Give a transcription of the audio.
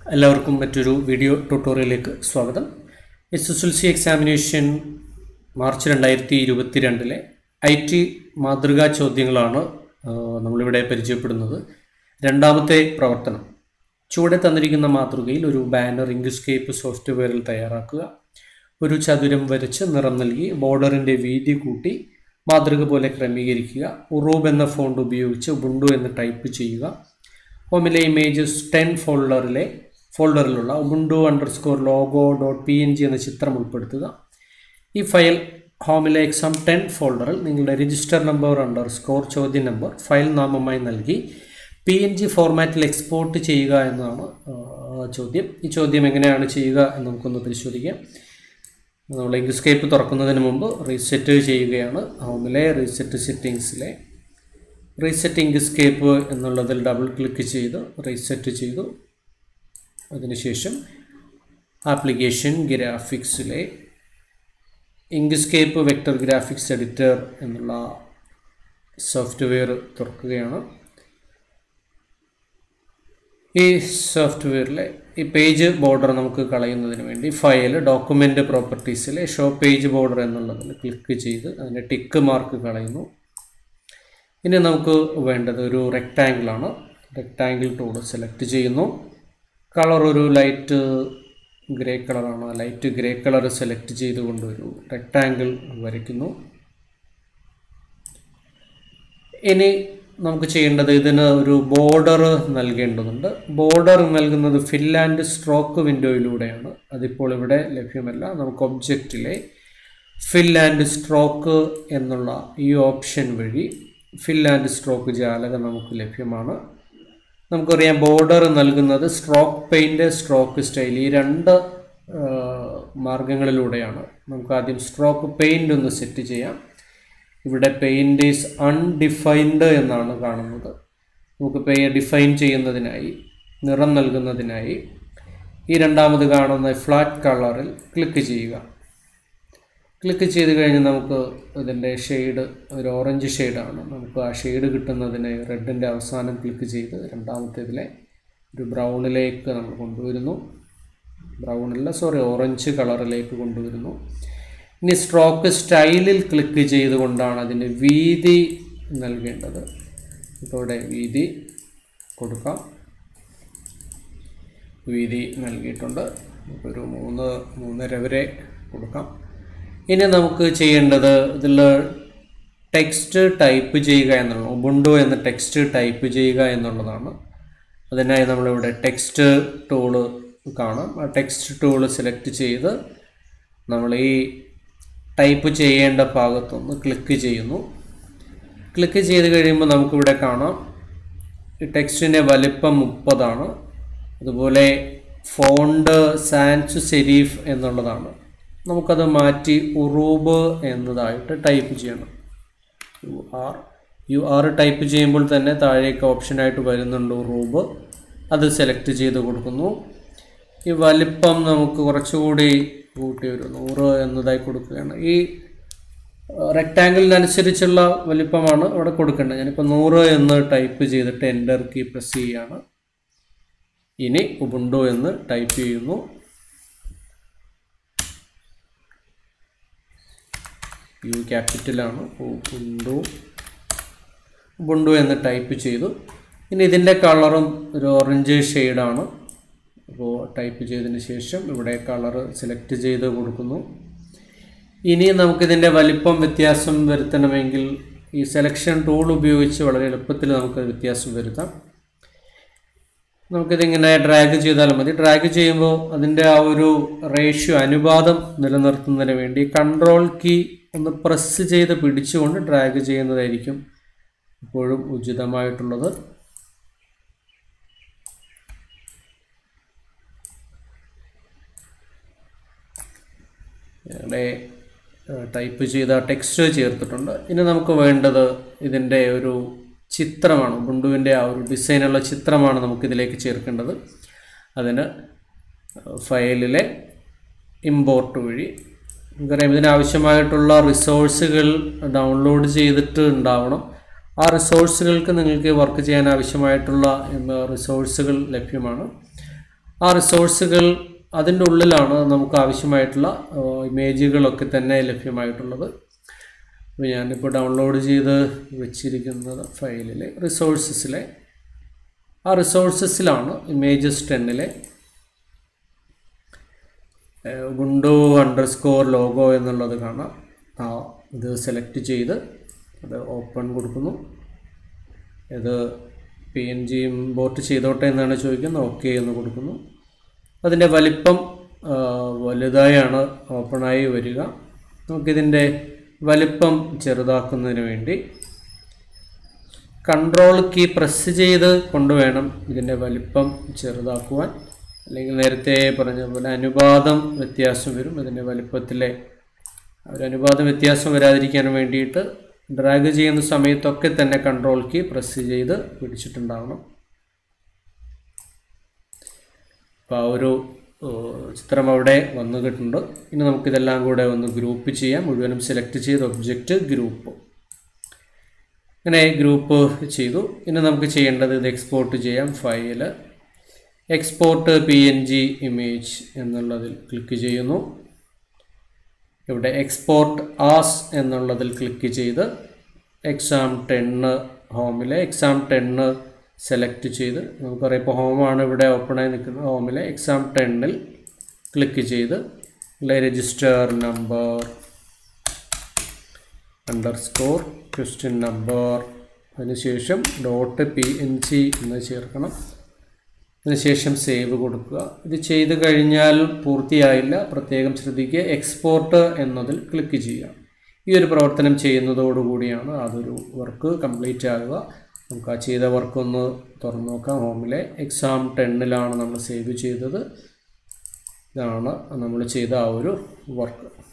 എല്ലാവർക്കും മറ്റൊരു വീഡിയോ ട്യൂട്ടോറിയലിലേക്ക് സ്വാഗതം S S L C examination March രണ്ടായിരത്തി ഇരുപത്തി രണ്ടിലെ ഐ ടി മാതൃകാ ചോദ്യങ്ങളാണ് ആ, നമ്മളിവിടെ പരിചയപ്പെടുന്നത് രണ്ടാമത്തെ പ്രവർത്തനം ചുവടെ തന്നിരിക്കുന്ന മാതൃകയിൽ ഒരു ബാനർ ഇങ്ക്സ്കേപ്പ് സോഫ്റ്റ്വെയറിൽ തയ്യാറാക്കുക ഒരു ചതുരം വരച്ച് നിറം നൽകി ബോർഡറിൻ്റെ വീതി കൂട്ടി മാതൃക പോലെ ക്രമീകരിക്കുക ഉറൂബ് എന്ന ഫോണ്ട് ഉപയോഗിച്ച് ഉബുണ്ടു എന്ന് ടൈപ്പ് ചെയ്യുക ഹോമിലെ ഇമേജസ് ടെൻ ഫോൾഡറിലെ ഫോൾഡറിലുള്ള Ubuntu underscore logo dot P N G എന്ന ചിത്രം ഉൾപ്പെടുത്തുക ഈ ഫയൽ ഹോമിലെ എക്സാം ടെൻ ഫോൾഡറിൽ നിങ്ങളുടെ രജിസ്റ്റർ നമ്പർ അണ്ടർസ്കോർ ചോദ്യ നമ്പർ ഫയൽ നാമമായി നൽകി പി എൻ ജി ഫോർമാറ്റിൽ എക്സ്പോർട്ട് ചെയ്യുക എന്നതാണ് ആ, ചോദ്യം ഈ ചോദ്യം എങ്ങനെയാണ് ചെയ്യുക എന്ന് നമുക്കൊന്ന് പരിശോധിക്കാം നമ്മൾ ഇങ്ക്സ്കേപ്പ് തുറക്കുന്നതിന് മുമ്പ് റീസെറ്റ് ചെയ്യുകയാണ് ഹോമിലെ റീസെറ്റ് സെറ്റിങ്സിലെ റീസെറ്റ് ഇങ്ക്സ്കേപ്പ് എന്നുള്ളതിൽ ഡബിൾ ക്ലിക്ക് ചെയ്ത് റീസെറ്റ് ചെയ്തു അതിനുശേഷം ആപ്ലിക്കേഷൻ ഗ്രാഫിക്സിലെ ഇങ്ക്സ്കേപ്പ് വെക്ടർ ഗ്രാഫിക്സ് എഡിറ്റർ എന്നുള്ള സോഫ്റ്റ്വെയർ തുറക്കുകയാണ് ഈ സോഫ്റ്റ്വെയറിലെ ഈ പേജ് ബോർഡർ നമുക്ക് കളയുന്നതിന് വേണ്ടി ഫയൽ ഡോക്യുമെൻ്റ് പ്രോപ്പർട്ടീസിലെ ഷോ പേജ് ബോർഡർ എന്നുള്ളതിൽ ക്ലിക്ക് ചെയ്ത് അതിൻ്റെ ടിക്ക് മാർക്ക് കളയുന്നു ഇനി നമുക്ക് വേണ്ടത് ഒരു rectangle ആണ് റെക്റ്റാങ്കിൾ ടൂൾ സെലക്ട് ചെയ്യുന്നു കളർ ഒരു ലൈറ്റ് ഗ്രേ കളറാണ് ലൈറ്റ് ഗ്രേ കളർ സെലക്ട് ചെയ്തുകൊണ്ട് ഒരു റെക്റ്റാങ്കിൾ വരയ്ക്കുന്നു ഇനി നമുക്ക് ചെയ്യേണ്ടത് ഇതിന് ഒരു ബോർഡർ നൽകേണ്ടതുണ്ട് ബോർഡർ നൽകുന്നത് ഫിൽ ആൻഡ് സ്ട്രോക്ക് വിൻഡോയിലൂടെയാണ് അതിപ്പോൾ ഇവിടെ ലഭ്യമല്ല നമുക്ക് ഒബ്ജക്റ്റിലെ ഫിൽ ആൻഡ് സ്ട്രോക്ക് എന്നുള്ള ഈ ഓപ്ഷൻ വഴി ഫിൽ ആൻഡ് സ്ട്രോക്ക് ജാലകം നമുക്ക് ലഭ്യമാണ് നമുക്കറിയാം ബോർഡർ നൽകുന്നത് സ്ട്രോക്ക് പെയിൻറ് സ്ട്രോക്ക് സ്റ്റൈൽ ഈ രണ്ട് ആ, മാർഗങ്ങളിലൂടെയാണ് നമുക്ക് ആദ്യം സ്ട്രോക്ക് പെയിൻ്റ് ഒന്ന് സെറ്റ് ചെയ്യാം ഇവിടെ പെയിൻ്റ് ഈസ് അൺഡിഫൈൻഡ് എന്നാണ് കാണുന്നത് നമുക്ക് പേ ഡിഫൈൻ ചെയ്യുന്നതിനായി നിറം നൽകുന്നതിനായി ഈ രണ്ടാമത് കാണുന്ന ഫ്ലാറ്റ് കളറിൽ ക്ലിക്ക് ചെയ്യുക ക്ലിക്ക് ചെയ്ത് കഴിഞ്ഞ് നമുക്ക് ഇതിൻ്റെ ഷെയ്ഡ് ഒരു ഓറഞ്ച് ഷെയ്ഡാണ് നമുക്ക് ആ ഷെയ്ഡ് കിട്ടുന്നതിന് റെഡിൻ്റെ അവസാനം ക്ലിക്ക് ചെയ്ത് രണ്ടാമത്തേതിലെ ഒരു ബ്രൗണിലേക്ക് നമ്മൾ കൊണ്ടുവരുന്നു ബ്രൗണില്ല സോറി ഓറഞ്ച് കളറിലേക്ക് കൊണ്ടുവരുന്നു ഇനി സ്ട്രോക്ക് സ്റ്റൈലിൽ ക്ലിക്ക് ചെയ്തുകൊണ്ടാണ് അതിൻ്റെ വീതി നൽകേണ്ടത് ഇപ്പോൾ ഇവിടെ വീതി കൊടുക്കാം വീതി നൽകിയിട്ടുണ്ട് ഒരു മൂന്ന് മൂന്നര വരെ കൊടുക്കാം ഇനി നമുക്ക് ചെയ്യേണ്ടത് ഇതിൽ ടെക്സ്റ്റ് ടൈപ്പ് ചെയ്യുക എന്നുള്ളത് ഉബുണ്ടു എന്ന ടെക്സ്റ്റ് ടൈപ്പ് ചെയ്യുക എന്നുള്ളതാണ് അതിനായി നമ്മളിവിടെ ടെക്സ്റ്റ് ടൂള് കാണാം ആ ടെക്സ്റ്റ് ടൂള് സെലക്ട് ചെയ്ത് നമ്മൾ ഈ ടൈപ്പ് ചെയ്യേണ്ട ഭാഗത്തൊന്ന് ക്ലിക്ക് ചെയ്യുന്നു ക്ലിക്ക് ചെയ്ത് കഴിയുമ്പോൾ നമുക്കിവിടെ കാണാം ഈ ടെക്സ്റ്റിൻ്റെ വലിപ്പം മുപ്പതാണ് അതുപോലെ ഫോണ്ട് സാൻസ് സെരീഫ് എന്നുള്ളതാണ് നമുക്കത് മാറ്റി ഉറൂബ് എന്നതായിട്ട് ടൈപ്പ് ചെയ്യണം U R U R type ചെയ്യുമ്പോൾ തന്നെ താഴേക്ക് ഓപ്ഷനായിട്ട് വരുന്നുണ്ട് ഉറൂബ് അത് സെലക്ട് ചെയ്ത് കൊടുക്കുന്നു ഈ വലിപ്പം നമുക്ക് കുറച്ചുകൂടി കൂട്ടി ഒരു നൂറ് എന്നതായി കൊടുക്കുകയാണ് ഈ റെക്റ്റാങ്കിളിനനുസരിച്ചുള്ള വലിപ്പമാണ് ഇവിടെ കൊടുക്കേണ്ടത് ഞാനിപ്പോൾ നൂറ് എന്ന് ടൈപ്പ് ചെയ്തിട്ട് എൻ്റർ കീ പ്രസ് ചെയ്യുകയാണ് ഇനി ഉബുണ്ടു എന്ന് ടൈപ്പ് ചെയ്യുന്നു യു ക്യാപിറ്റലാണ് ഉബുണ്ടു ഉബുണ്ടു എന്ന് ടൈപ്പ് ചെയ്തു ഇനി ഇതിൻ്റെ കളറും ഒരു ഓറഞ്ച് ഷെയ്ഡാണ് അപ്പോൾ ടൈപ്പ് ചെയ്തതിന് ശേഷം ഇവിടെ കളർ സെലക്ട് ചെയ്ത് കൊടുക്കുന്നു ഇനി നമുക്കിതിൻ്റെ വലിപ്പം വ്യത്യാസം വരുത്തണമെങ്കിൽ ഈ സെലക്ഷൻ ടൂൾ ഉപയോഗിച്ച് വളരെ എളുപ്പത്തിൽ നമുക്ക് വ്യത്യാസം വരുത്താം നമുക്കിതിങ്ങനെ ഡ്രാഗ് ചെയ്താൽ മതി ഡ്രാഗ് ചെയ്യുമ്പോൾ അതിൻ്റെ ആ ഒരു റേഷ്യോ അനുപാതം നിലനിർത്തുന്നതിന് വേണ്ടി കൺട്രോൾ കീ ഒന്ന് പ്രസ് ചെയ്ത് പിടിച്ചുകൊണ്ട് ഡ്രാഗ് ചെയ്യുന്നതായിരിക്കും എപ്പോഴും ഉചിതമായിട്ടുള്ളത് ഇവിടെ ടൈപ്പ് ചെയ്ത ടെക്സ്റ്റ് ചേർത്തിട്ടുണ്ട് ഇനി നമുക്ക് വേണ്ടത് ഇതിൻ്റെ ഒരു ചിത്രമാണ് ഉബുണ്ടുവിൻ്റെ ആ ഒരു ഡിസൈനുള്ള ചിത്രമാണ് നമുക്കിതിലേക്ക് ചേർക്കേണ്ടത് അതിന് ഫയലിലെ ഇമ്പോർട്ട് വഴി നമുക്കറിയാം ഇതിനാവശ്യമായിട്ടുള്ള റിസോഴ്സുകൾ ഡൗൺലോഡ് ചെയ്തിട്ട് ഉണ്ടാവണം ആ റിസോഴ്സുകൾക്ക് നിങ്ങൾക്ക് വർക്ക് ചെയ്യാൻ ആവശ്യമായിട്ടുള്ള റിസോഴ്സുകൾ ലഭ്യമാണ് ആ റിസോഴ്സുകൾ അതിൻ്റെ ഉള്ളിലാണ് നമുക്ക് ആവശ്യമായിട്ടുള്ള ഇമേജുകളൊക്കെ തന്നെ ലഭ്യമായിട്ടുള്ളത് അപ്പോൾ ഞാനിപ്പോൾ ഡൗൺലോഡ് ചെയ്ത് വെച്ചിരിക്കുന്നത് ഫയലിലെ റിസോഴ്സസിലെ ആ റിസോഴ്സസിലാണ് ഇമേജസ് ടെന്നിലെ ഗുണ്ടു അണ്ടർ സ്കോർ ലോഗോ എന്നുള്ളത് കാണാം ആ ഇത് സെലക്ട് ചെയ്ത് അത് ഓപ്പൺ കൊടുക്കുന്നു ഇത് പി എൻ ജി ഇമ്പോർട്ട് ചെയ്തോട്ടെ എന്നാണ് ചോദിക്കുന്നത് ഓക്കെ എന്ന് കൊടുക്കുന്നു അതിൻ്റെ വലിപ്പം ആ, വലുതായാണ് ഓപ്പണായി വരിക നമുക്കിതിൻ്റെ വലിപ്പം ചെറുതാക്കുന്നതിന് വേണ്ടി കൺട്രോൾ കീ പ്രസ് ചെയ്ത് കൊണ്ടുവേണം ഇതിൻ്റെ വലിപ്പം ചെറുതാക്കുവാൻ അല്ലെങ്കിൽ നേരത്തെ പറഞ്ഞ പോലെ അനുപാതം വ്യത്യാസം വരും ഇതിൻ്റെ വലിപ്പത്തിലെ ഒരു അനുപാതം വ്യത്യാസം വരാതിരിക്കാൻ വേണ്ടിയിട്ട് ഡ്രാഗ് ചെയ്യുന്ന സമയത്തൊക്കെ തന്നെ കൺട്രോൾ കീ പ്രസ് ചെയ്ത് പിടിച്ചിട്ടുണ്ടാവണം അപ്പോൾ ആ ഒരു ഏഹ്, ചിത്രം അവിടെ വന്നു കിട്ടുന്നുണ്ട് ഇനി നമുക്കിതെല്ലാം കൂടെ ഒന്ന് ഗ്രൂപ്പ് ചെയ്യാം മുഴുവനും സെലക്ട് ചെയ്ത് ഒബ്ജക്റ്റ് ഗ്രൂപ്പ് ഇങ്ങനെ ഗ്രൂപ്പ് ചെയ്തു ഇനി നമുക്ക് ചെയ്യേണ്ടത് ഇത് എക്സ്പോർട്ട് ചെയ്യാം file export P N G image എന്നുള്ളതിൽ ക്ലിക്ക് ചെയ്യുന്നു ഇവിടെ എക്സ്പോർട്ട് ആസ് എന്നുള്ളതിൽ ക്ലിക്ക് ചെയ്ത് എക്സാം ടെണ്ണ് ഹോമിലെ എക്സാം ടെണ്ണ് സെലക്ട് ചെയ്ത് നമുക്കറിയാം ഇപ്പോൾ ഹോമാണ് ഇവിടെ ഓപ്പണായി നിൽക്കുന്നത് ഹോമിലെ എക്സാം ടെണ്ണിൽ ക്ലിക്ക് ചെയ്ത് register number underscore question number അതിനുശേഷം ഡോട്ട് പി എൻ ജി എന്ന് ചേർക്കണം അതിനുശേഷം സേവ് കൊടുക്കുക ഇത് ചെയ്ത് കഴിഞ്ഞാൽ പൂർത്തിയായില്ല പ്രത്യേകം ശ്രദ്ധിക്കുക എക്സ്പോർട്ട് എന്നതിൽ ക്ലിക്ക് ചെയ്യുക ഈ ഒരു പ്രവർത്തനം ചെയ്യുന്നതോടുകൂടിയാണ് അതൊരു വർക്ക് കംപ്ലീറ്റ് ആകുക നമുക്ക് ആ ചെയ്ത വർക്ക് ഒന്ന് തുറന്നു നോക്കാം ഹോമിലെ എക്സാം ടെന്നിലാണ് നമ്മൾ സേവ് ചെയ്തത് ഇതാണ് നമ്മൾ ചെയ്ത ആ ഒരു വർക്ക്